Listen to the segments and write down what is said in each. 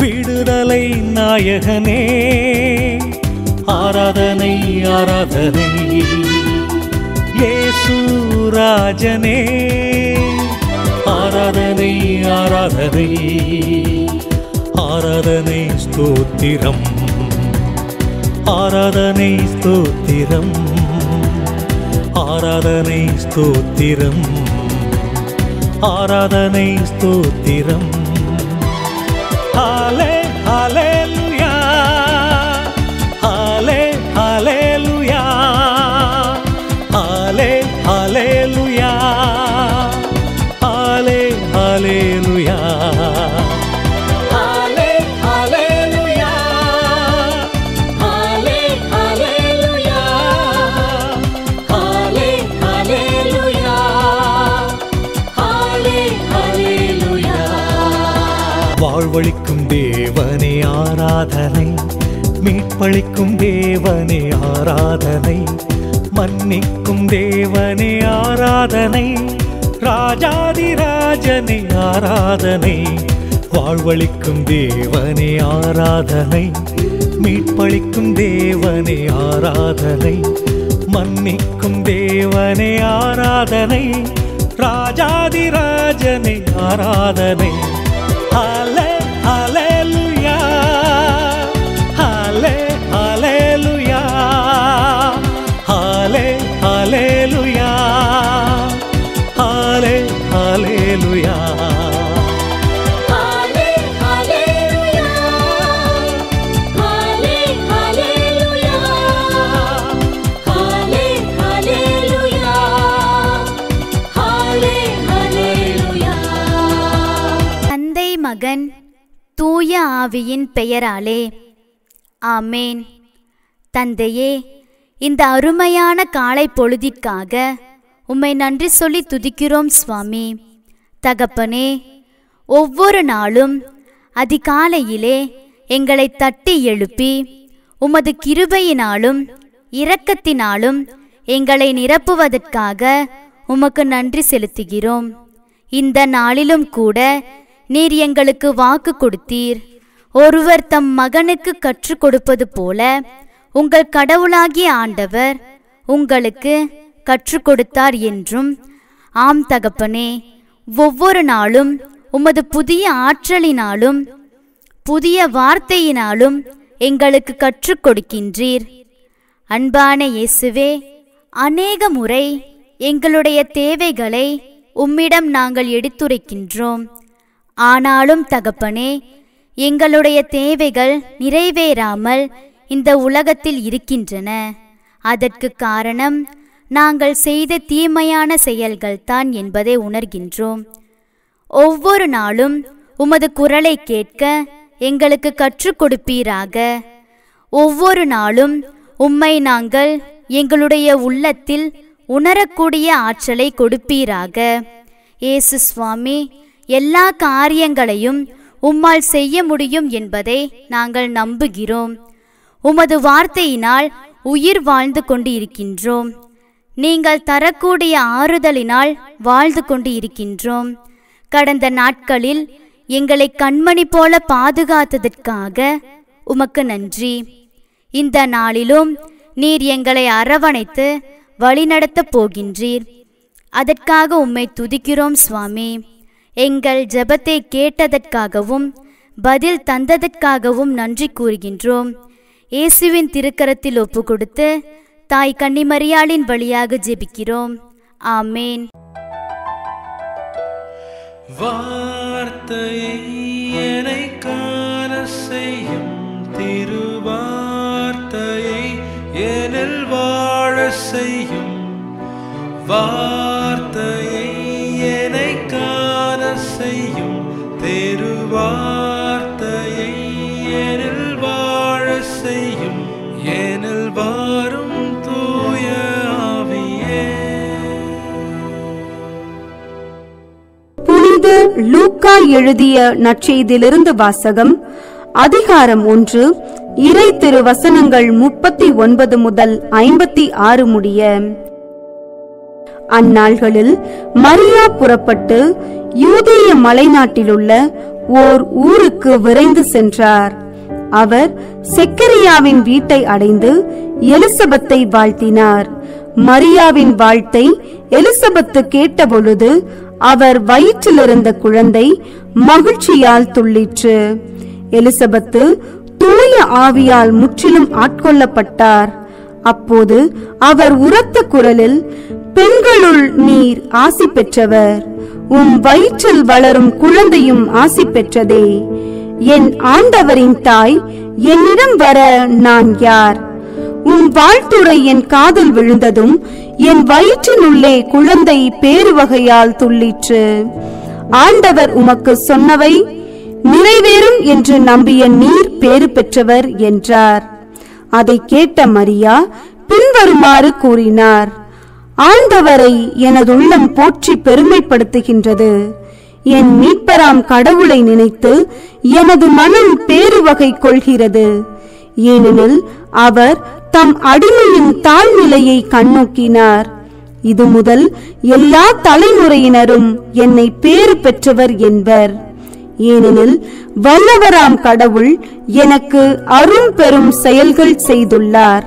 விடுதலை நாயகனே ஆராதனை ஆராதனை இயேசு ராஜனே ஆராதனை ஆராதனை ஆராதனை ஸ்தோத்திரம் ஆராதனை ஸ்தோத்திரம் ஆராதனை ஸ்தோத்திரம் ஆராதனை ஸ்தோத்திரம் ஹாலே ஹalleluya ஹாலே ஹalleluya ஹாலே ஹalleluya ஹாலே ஹalleluya ஹாலே ஹalleluya ஹாலே ஹalleluya ஹாலே ஹalleluya ஹாலே ஹalleluya வாழ்வழிக்கும் தேவனே ஆராதனை மீட்பளிக்கும் தேவனே ஆராதனை மன்னிக்கும் தேவனே ஆராதனை ராஜாதிராஜனே ஆராதனை வாழ்வழிக்கும் தேவனே ஆராதனை மீட்பளிக்கும் தேவனே ஆராதனை மன்னிக்கும் தேவனே ஆராதனை ராஜாதிராஜனே ஆராதனை ஹாலே ஹalleluya ஹாலே ஹalleluya ஹாலே ஹalleluya ஹாலே ஹalleluya ஹalலே ஹalleluya ஹalலே ஹalleluya ஹalலே ஹalleluya ஹalலே ஹalleluya தந்தை மகன் தூய ஆவியின் பெயராலே ஆமேன் தந்தையே இந்த அருமையான காலை பொழுதிற்காக உம்மை நன்றி சொல்லி துதிக்கிறோம் சுவாமி தகப்பனே ஒவ்வொரு நாளும் அதிகாலையிலே எங்களை தட்டி எழுப்பி உமது கிருபையினாலும் இரக்கத்தினாலும் எங்களை நிரப்புவதற்காக உமக்கு நன்றி செலுத்துகிறோம் இந்த நாளிலும் கூட நீர் எங்களுக்கு வாக்கு கொடுத்தீர் ஒருவர் தம் மகனுக்கு கற்றுக் கொடுப்பது போல உங்கள் கடவுளாகிய ஆண்டவர் உங்களுக்கு கற்றுக் கொடுத்தார் என்றும் ஆம் தகப்பனே ஒவ்வொரு நாளும் உமது புதிய ஆற்றலினாலும் புதிய வார்த்தையினாலும் எங்களுக்கு கற்றுக் கொடுக்கின்றீர் அன்பான இயேசுவே அநேக முறை எங்களுடைய தேவைகளை உம்மிடம் நாங்கள் எடுத்துரைக்கின்றோம் ஆனாலும் தகப்பனே எங்களுடைய தேவைகள் நிறைவேறாமல் இந்த உலகத்தில் இருக்கின்றன அதற்கு காரணம் நாங்கள் செய்த தீமையான செயல்கள்தான் என்பதை உணர்கின்றோம் ஒவ்வொரு நாளும் உமது குரலை கேட்க எங்களுக்கு கற்றுக் கொடுப்பீராக ஒவ்வொரு நாளும் உம்மை நாங்கள் எங்களுடைய உள்ளத்தில் உணரக்கூடிய ஆற்றலை கொடுப்பீராக இயேசு சுவாமி எல்லா காரியங்களையும் உம்மால் செய்ய முடியும் என்பதை நாங்கள் நம்புகிறோம் உமது வார்த்தையினால் உயிர் வாழ்ந்து கொண்டு இருக்கின்றோம் நீங்கள் தரக்கூடிய ஆறுதலினால் வாழ்ந்து கொண்டு இருக்கின்றோம் கடந்த நாட்களில் எங்களை கண்மணி போல பாதுகாத்ததற்காக உமக்கு நன்றி இந்த நாளிலும் நீர் எங்களை அரவணைத்து வழிநடத்தப் போகின்றீர் அதற்காக உம்மை துதிக்கிறோம் சுவாமி எங்கள் ஜெபத்தை கேட்டதற்காகவும் பதில் தந்ததற்காகவும் நன்றி கூறுகின்றோம் இயேசுவின் திருக்கரத்தில் ஒப்பு கொடுத்து தாய் கன்னிமரியாளின் வழியாக ஜெபிக்கிறோம் ஆமேன் வார்த்தையை என்னை காண செய்யும் திருவார்த்தையை எனில் வாழ செய்யும் வார்த்தையை என்னை காண செய்யும் திருவார்த்தையை எனில் வாழ செய்யும் எனில் வாரும் தூய ஆவியே புனித லூக்கா எழுதிய நற்செய்தியிலிருந்து வாசகம் அதிகாரம் ஒன்று இறை திருவசனங்கள் முப்பத்தி ஒன்பது முதல் ஐம்பத்தி ஆறு முடிய அந்நாள்களில் மரியா புறப்பட்டு யூதேய மலைநாட்டிலுள்ள ஓர் ஊருக்கு விரைந்து சென்றார் அவர் செக்கரியாவின் வீட்டை அடைந்து எலிசபெத்தை வாழ்த்தினார் மரியாவின் வாழ்த்தை எலிசபெத்து கேட்டபொழுது அவர் வயிற்றிலிருந்த குழந்தை மகிழ்ச்சியால் துள்ளிற்று எலிசபெத்து தூய ஆவியால் முற்றிலும் ஆட்கொள்ளப்பட்டார் அப்போது அவர் உரத்த குரலில் பெண்களுள் நீர் ஆசி பெற்றவர் உம் வயிற்றில் வளரும் குழந்தையும் ஆசி பெற்றதே என் ஆண்டவரின் தாய் என்னிடம் வர நான் யார் உன் வாழ்த்துரை என் காதில் விழுந்ததும் என் வயிற்றினுள்ளே குழந்தை பேருவகையால் துள்ளிற்று ஆண்டவர் உமக்கு சொன்னவை நிறைவேறும் என்று நம்பிய நீர் பேறு பெற்றவர் என்றார் அதை கேட்ட மரியா பின்வருமாறு கூறினார் ஆண்டவரை எனது உள்ளம் போற்றி பெருமைப்படுத்துகின்றது என் மீட்பராம் கடவுளை நினைத்து எனது மனம் பேருவகை கொள்கிறது ஏனெனில் அவர் தம் அடிமையின் தாழ்நிலையை கண்ணோக்கினார் இது முதல் எல்லா தலைமுறையினரும் என்னை பேறு பெற்றவர் என்பர் ஏனெனில் வல்லவராம் கடவுள் எனக்கு அரும் பெரும் செயல்கள் செய்துள்ளார்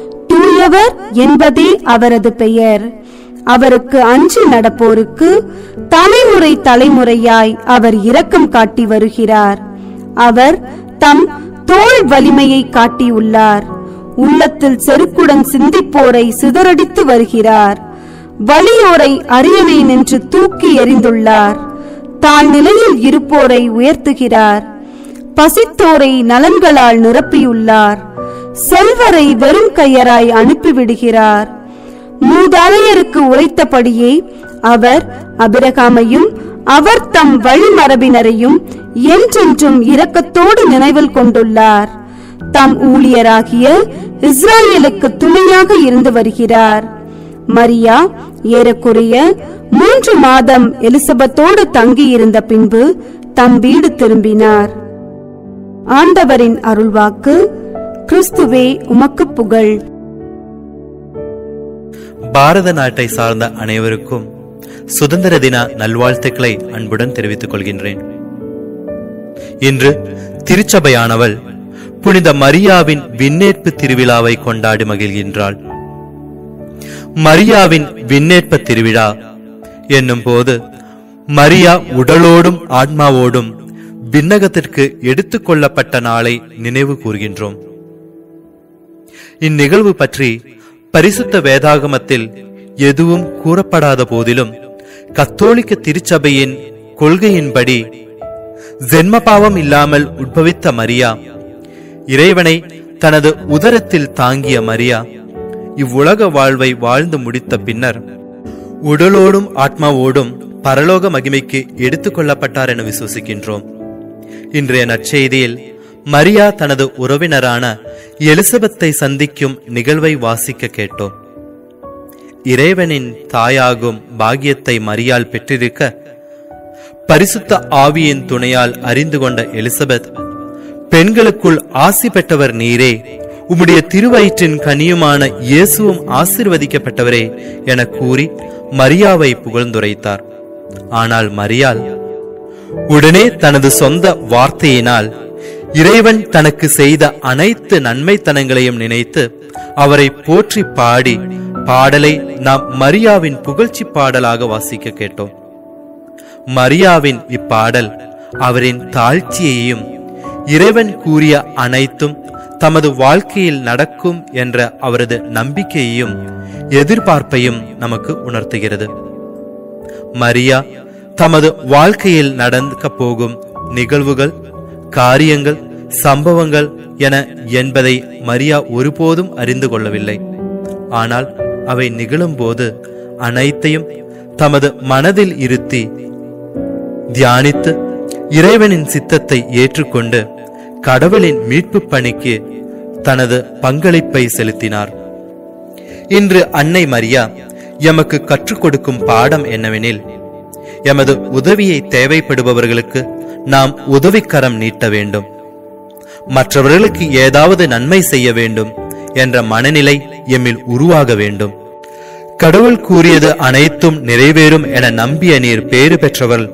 தூயவர் என்பதே அவரது பெயர் அவருக்கு அஞ்சி நடப்போருக்கு தலைமுறை தலைமுறையாய் அவர் இரக்கம் காட்டி வருகிறார் அவர் தம் தோள் வலிமையை காட்டியுள்ளார் உள்ளத்தில் செருக்குடன் சிந்திப்போரை சிதறடித்து வருகிறார் வலியோரை அரியணை நின்று தூக்கி எறிந்துள்ளார் தான் நிலையில் இருப்போரை உயர்த்துகிறார் பசித்தோரை நலன்களால் நிரப்பியுள்ளார் செல்வரை வெறும் கையராய் அனுப்பிவிடுகிறார் மூதாதையருக்கு உரைத்தபடியே அவர் அபிரகாமையும் அவர் தம் வழிமரபினரையும் என்றென்றும் இரக்கத்தோடு நினைவில் கொண்டுள்ளார் தம் ஊழியராகிய இஸ்ராயேலுக்கு துணையாக இருந்து வருகிறார் மரியா ஏறக்குறைய மூன்று மாதம் எலிசபெத்தோடு தங்கியிருந்த பின்பு தம் வீடு திரும்பினார் ஆண்டவரின் அருள்வாக்கு கிறிஸ்துவே உமக்கு புகழ் பாரத நாட்டை சார்ந்த அனைவருக்கும் சுதந்திர தின நல்வாழ்த்துக்களை அன்புடன் தெரிவித்துக் கொள்கின்றேன் இன்று திருச்சபையானவள் புனித மரியாவின் விண்ணேற்பு திருவிழாவை கொண்டாடி மகிழ்கின்றாள் மரியாவின் விண்ணேற்ப திருவிழா என்னும் போது மரியா உடலோடும் ஆத்மாவோடும் விண்ணகத்திற்கு எடுத்துக் கொள்ளப்பட்ட நாளை நினைவு கூர்கின்றோம் இந்நிகழ்வு பற்றி பரிசுத்த வேதாகமத்தில் எதுவும் கூறப்படாத போதிலும் கத்தோலிக்க திருச்சபையின் கொள்கையின்படி ஜென்ம பாவம் இல்லாமல் உட்பவித்த மரியா இறைவனை தனது உதரத்தில் தாங்கிய மரியா இவ்வுலக வாழ்வை வாழ்ந்து முடித்த பின்னர் உடலோடும் ஆத்மாவோடும் பரலோக மகிமைக்கு எடுத்துக் கொள்ளப்பட்டார் என விசுவசிக்கின்றோம் இன்றைய நற்செய்தியில் மரியா தனது உறவினரான எலிசபெத்தை சந்திக்கும் நிகழ்வை வாசிக்க கேட்டோம் இறைவனின் தாயாகும் பாக்கியத்தை மரியால் பெற்றிருக்க பரிசுத்த ஆவியின் துணையால் அறிந்து கொண்ட எலிசபெத் பெண்களுக்குள் ஆசி பெற்றவர் நீரே உம்முடைய திருவயிற்றின் கனியுமான இயேசுவும் ஆசிர்வதிக்கப்பட்டவரே என கூறி மரியாவை புகழ்ந்துரைத்தார் ஆனால் மரியாள் உடனே தனது சொந்த வார்த்தையினால் இறைவன் தனக்கு செய்த அனைத்து நன்மைத்தனங்களையும் நினைத்து அவரை போற்றி பாடி பாடலை நாம் மரியாவின் புகழ்ச்சி பாடலாக வாசிக்க கேட்டோம் மரியாவின் இப்பாடல் அவரின் தாழ்ச்சியையும் இறைவன் கூறிய அனைத்தும் தமது வாழ்க்கையில் நடக்கும் என்ற அவரது நம்பிக்கையையும் எதிர்பார்ப்பையும் நமக்கு உணர்த்துகிறது மரியா தமது வாழ்க்கையில் நடக்க போகும் நிகழ்வுகள் காரியங்கள் சம்பவங்கள் என என்பதை மரியா ஒருபோதும் அறிந்து கொள்ளவில்லை ஆனால் அவை நிகழும்போது அனைத்தையும் தமது மனதில் இருத்தி தியானித்து இறைவனின் சித்தத்தை ஏற்றுக்கொண்டு கடவுளின் மீட்பு பணிக்கு தனது பங்களிப்பை செலுத்தினார் இன்று அன்னை மரியா எமக்கு கற்றுக் கொடுக்கும் பாடம் என்னவெனில் எமது உதவியை தேவைப்படுபவர்களுக்கு நாம் உதவிக்கரம் நீட்ட வேண்டும் மற்றவர்களுக்கு ஏதாவது நன்மை செய்ய வேண்டும் என்ற மனநிலை எம்மில் உருவாக வேண்டும் கடவுள் கூறியது அனைத்தும் நிறைவேறும் என நம்பிய நீர் பேறு பெற்றவர்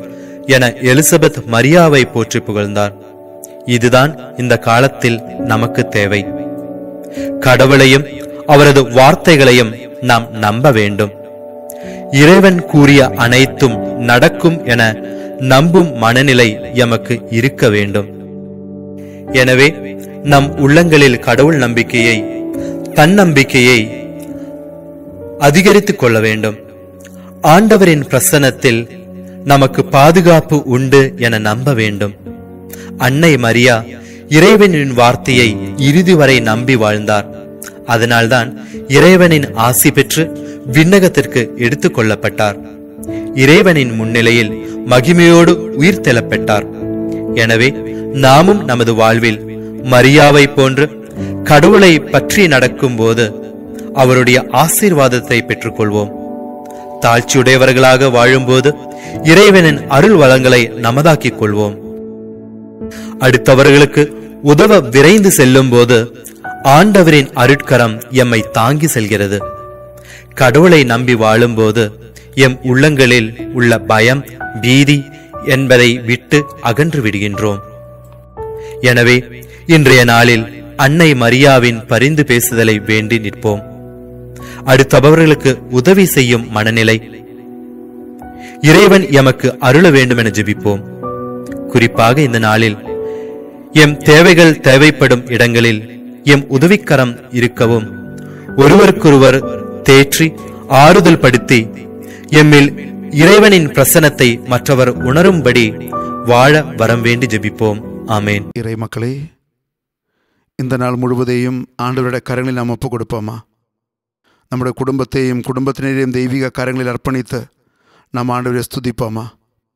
என எலிசபெத் மரியாவை போற்றி புகழ்ந்தார் இதுதான் இந்த காலத்தில் நமக்கு தேவை கடவுளையும் அவரது வார்த்தைகளையும் நாம் நம்ப வேண்டும் இறைவன் கூறிய அனைத்தும் நடக்கும் என நம்பும் மனநிலை எமக்கு இருக்க வேண்டும் எனவே நம் உள்ளங்களில் கடவுள் நம்பிக்கையை தன்னம்பிக்கையை அதிகரித்துக் கொள்ள வேண்டும் ஆண்டவரின் பிரசன்னத்தில் நமக்கு பாதுகாப்பு உண்டு என நம்ப வேண்டும் அன்னை மரியா இறைவனின் வார்த்தையை இறுதி வரை நம்பி வாழ்ந்தார் அதனால்தான் இறைவனின் ஆசி பெற்று விண்ணகத்திற்கு எடுத்துக் கொள்ளப்பட்டார் இறைவனின் முன்னிலையில் மகிமையோடு உயிர் தெளப்பட்டார் எனவே நாமும் நமது வாழ்வில் மரியாவை போன்று கடவுளை பற்றி நடக்கும்போது அவருடைய ஆசீர்வாதத்தை பெற்றுக்கொள்வோம் தாழ்ச்சியுடையவர்களாக வாழும்போது இறைவனின் அருள் வளங்களை நமதாக்கிக் கொள்வோம் அடுத்தவர்களுக்கு உதவ விரைந்து செல்லும் போது ஆண்டவரின் அருட்கரம் எம்மை தாங்கி செல்கிறது கடவுளை நம்பி வாழும்போது எம் உள்ளங்களில் உள்ள பயம் பீதி என்பதை விட்டு அகன்று விடுகின்றோம் எனவே இன்றைய நாளில் அன்னை மரியாவின் பரிந்து பேசுதலை வேண்டி நிற்போம் அடுத்தவர்களுக்கு உதவி செய்யும் மனநிலை இறைவன் எமக்கு அருள வேண்டும் என ஜெபிப்போம் குறிப்பாக இந்த நாளில் எம் தேவைகள் தேவைப்படும் இடங்களில் எம் உதவிக்கரம் இருக்கவும் ஒருவருக்கொருவர் தேற்றி ஆறுதல் படுத்தி எம்மில் இறைவனின் பிரசனத்தை மற்றவர் உணரும்படி வாழ வரம் வேண்டி ஜெபிப்போம் ஆமேன் இறை மக்களே இந்த நாள் முழுவதையும் ஆண்டவருடைய கரங்களில் நாம் ஒப்புக் கொடுப்போமா நம்முடைய குடும்பத்தையும் குடும்பத்தினரையும் தெய்வீக கரங்களில் அர்ப்பணித்து நாம் ஆண்டவரை ஸ்துதிப்போமா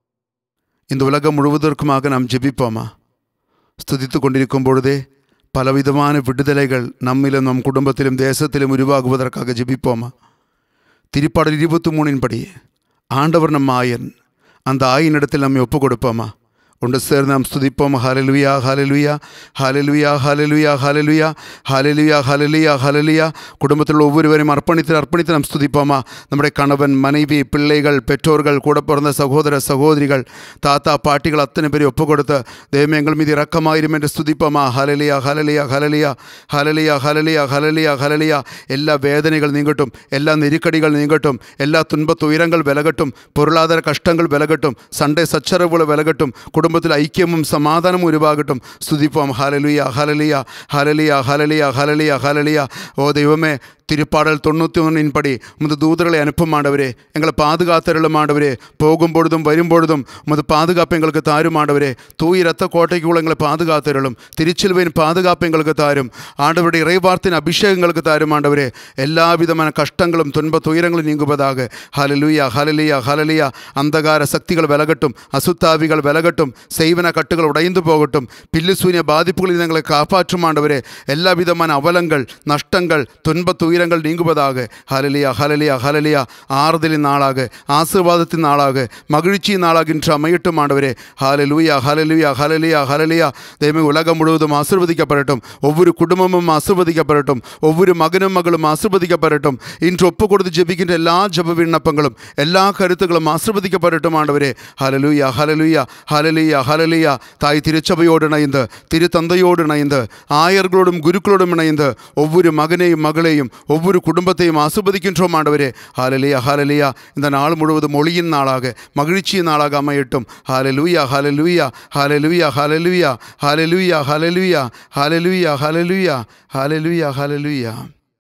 இந்த உலகம் முழுவதற்குமாக நாம் ஜெபிப்போமா ஸ்துதித்து கொண்டிருக்கும் பொழுதே பலவிதமான விடுதலைகள் நம்மிலும் நம் குடும்பத்திலும் தேசத்திலும் உருவாகுவதற்காக ஜெபிப்போமா திருப்பாடல் இருபத்தி மூணின்படி ஆண்டவர் நம் ஆயன் அந்த ஆயினிடத்தில் நம்மை ஒப்புக் கொடுப்போமா ஒன்று சேர்ந்து நாம் ஸ்துதிப்போம் ஹalleluya ஹalleluya ஹalleluya ஹalleluya ஹalleluya ஹalleluya ஹalleluya ஹalleluya குடும்பத்தில் ஒவ்வொருவரையும் அர்ப்பணித்து அர்ப்பணித்து நாம் ஸ்துதிப்போமா நம்முடைய கணவன் மனைவி பிள்ளைகள் பெற்றோர்கள் கூட பிறந்த சகோதர சகோதரிகள் தாத்தா பாட்டிகள் அத்தனை பேரை ஒப்பு கொடுத்த தெய்வம் எங்கள் மீது இரக்கமாயிரும் என்று ஸ்துதிப்போமா ஹalleluya ஹalleluya ஹalleluya ஹalleluya ஹalleluya ஹalleluya ஹalleluya எல்லா வேதனைகள் நீங்கட்டும் எல்லா நெருக்கடிகள் நீங்கட்டும் எல்லா துன்ப துயரங்கள் விலகட்டும் பொருளாதார கஷ்டங்கள் விலகட்டும் சண்டை சச்சரவுகள் விலகட்டும் குடும்பத்தில் ஐக்கியமும் சமாதானமும் உருவாகட்டும் ஸ்துதிப்போம் ஹalleluya ஹalleluya ஹalleluya ஹalleluya ஹalleluya ஹalleluya ஓ தெய்வமே திருப்பாடல் தொண்ணூற்றி ஒன்றின் படி உமது தூதர்களை அனுப்பும் ஆண்டவரே எங்களை பாதுகாத்தருளும் ஆண்டவரே போகும் பொழுதும் வரும் பொழுதும் உமது பாதுகாப்பு எங்களுக்கு தாரும் ஆண்டவரே தூய் ரத்த கோட்டைக்குள்ள எங்களை பாதுகாத்தருளும் திருச்சிலுவையின் பாதுகாப்பு எங்களுக்கு தாரும் ஆண்டவருடைய இறைவார்த்தின் அபிஷேகங்களுக்கு தாரும் ஆண்டவரே எல்லா விதமான கஷ்டங்களும் துன்ப துயரங்களும் நீங்குவதாக ஹalleluya ஹalleluya ஹalleluya அந்தகார சக்திகள் விலகட்டும் அசுத்தாவிகள் விலகட்டும் செய்வன கட்டுகள் உடைந்து போகட்டும் பில்லு சூனிய பாதிப்புகளில் எங்களை காப்பாற்றும் ஆண்டவரே எல்லா விதமான அவலங்கள் நஷ்டங்கள் துன்ப துயரங்கள் நீங்குவதாக ஹலலியா ஹலலியா ஹலலியா ஆறுதலின் நாளாக ஆசீர்வாதத்தின் நாளாக மகிழ்ச்சியின் நாளாக இன்று அமையட்டும் ஆண்டவரே ஹalleluya ஹalleluya ஹalleluya ஹalleluya தெய்வமே உலகம் முழுவதும் ஆசீர்வதிக்கப்படட்டும் ஒவ்வொரு குடும்பமும் ஆசீர்வதிக்கப்படட்டும் ஒவ்வொரு மகனும் மகளும் ஆசீர்வதிக்கப்படட்டும் இன்று ஒப்பு கொடுத்து ஜெபிக்கின்ற எல்லா ஜெப விண்ணப்பங்களும் எல்லா கருத்துக்களும் ஆசீர்வதிக்கப்படட்டும் ஆண்டவரே ஹalleluya ஹalleluya ஹalleluya ஹalleluya தாய் திருச்சபையோடு இணைந்து திரு தந்தையோடு இணைந்து ஆயர்களோடும் குருக்களோடும் இணைந்து ஒவ்வொரு மகனையும் மகளையும் ஒவ்வொரு குடும்பத்தையும் ஆசிர்வதிக்கின்றோம் ஆண்டவரே ஹalleluya ஹalleluya இந்த நாள் முழுவதும் ஒளியின் நாளாக மகிழ்ச்சியின் நாளாக அமையட்டும் ஹalleluya ஹalleluya ஹalleluya ஹalleluya ஹalleluya ஹalleluya ஹalleluya ஹalleluya ஹalleluya ஹalleluya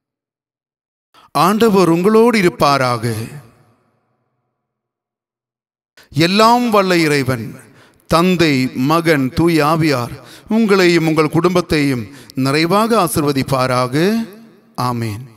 ஆண்டவர் உங்களோடு இருப்பாராக எல்லாம் வல்ல இறைவன் தந்தை மகன் தூய் ஆவியார் உங்களையும் உங்கள் குடும்பத்தையும் நிறைவாக ஆசிர்வதிப்பாராக ஆமேன்